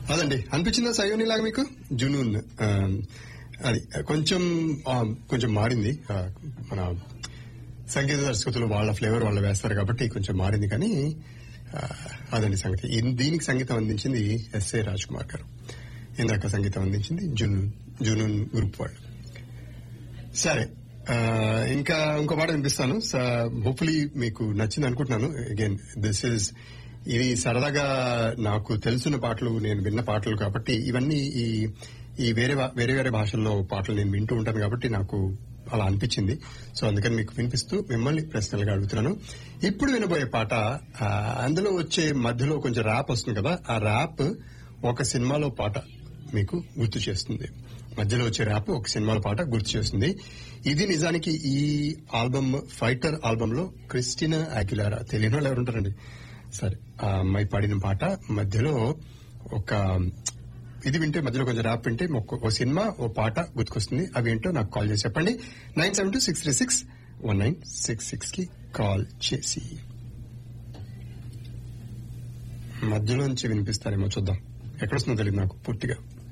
అదండి అనిపించిందా సయోని లాగా మీకు జునూన్ ఆ, అది కొంచెం ఆ, కొంచెం మారింది ఆ, మన సంగీత దర్శకులు వాళ్ళ ఫ్లేవర్ వాళ్ళు వేస్తారు కాబట్టి కొంచెం మారింది కానీ ఆ, అదండి సంగతి ఇన్- దీనికి సంగీతం అందించింది ఎస్ఏ రాజ్ కుమార్ గారు ఇందాక సంగీతం అందించింది జునూన్ జునూన్ గ్రూప్ వాళ్ళు సరే ఆ, ఇంకా ఇంకో పాట వినిపిస్తాను హోప్ఫుల్లీ మీకు నచ్చింది అనుకుంటున్నాను అగైన్ దిస్ ఇస్ ఇది సరదాగా నాకు తెలిసిన పాటలు నేను విన్న పాటలు కాబట్టి ఇవన్నీ ఈ ఈ వేరే భా- వేరే వేరే భాషల్లో పాటలు నేను వింటూ ఉంటాను కాబట్టి నాకు అలా అనిపించింది సో అందుకని మీకు వినిపిస్తూ మిమ్మల్ని ప్రశ్నలుగా అడుగుతున్నాను ఇప్పుడు వినబోయే పాట ఆ, అందులో వచ్చే మధ్యలో కొంచెం ర్యాప్ వస్తుంది కదా ఆ ర్యాప్ ఒక సినిమాలో పాట మీకు గుర్తు చేస్తుంది మధ్యలో వచ్చే ర్యాప్ ఒక సినిమాల పాట గుర్తు చేస్తుంది ఇది నిజానికి ఈ ఆల్బమ్ ఫైటర్ ఆల్బమ్ లో క్రిస్టినా అగిలారా తెలియని వాళ్ళు ఎవరుంటారండి సరే ఆ అమ్మాయి పాడిన పాట మధ్యలో ఒక ఇది వింటే మధ్యలో కొంచెం ర్యాప్ వింటే ఒక- ఓ సినిమా ఓ పాట గుర్తుకొస్తుంది అవి ఏంటో నాకు కాల్ చేసి చెప్పండి nine seven two six three six one nine six six కి కాల్ చేసి మధ్యలోంచి వినిపిస్తారేమో చూద్దాం ఎక్కడొస్తుందో తెలియదు నాకు పూర్తిగా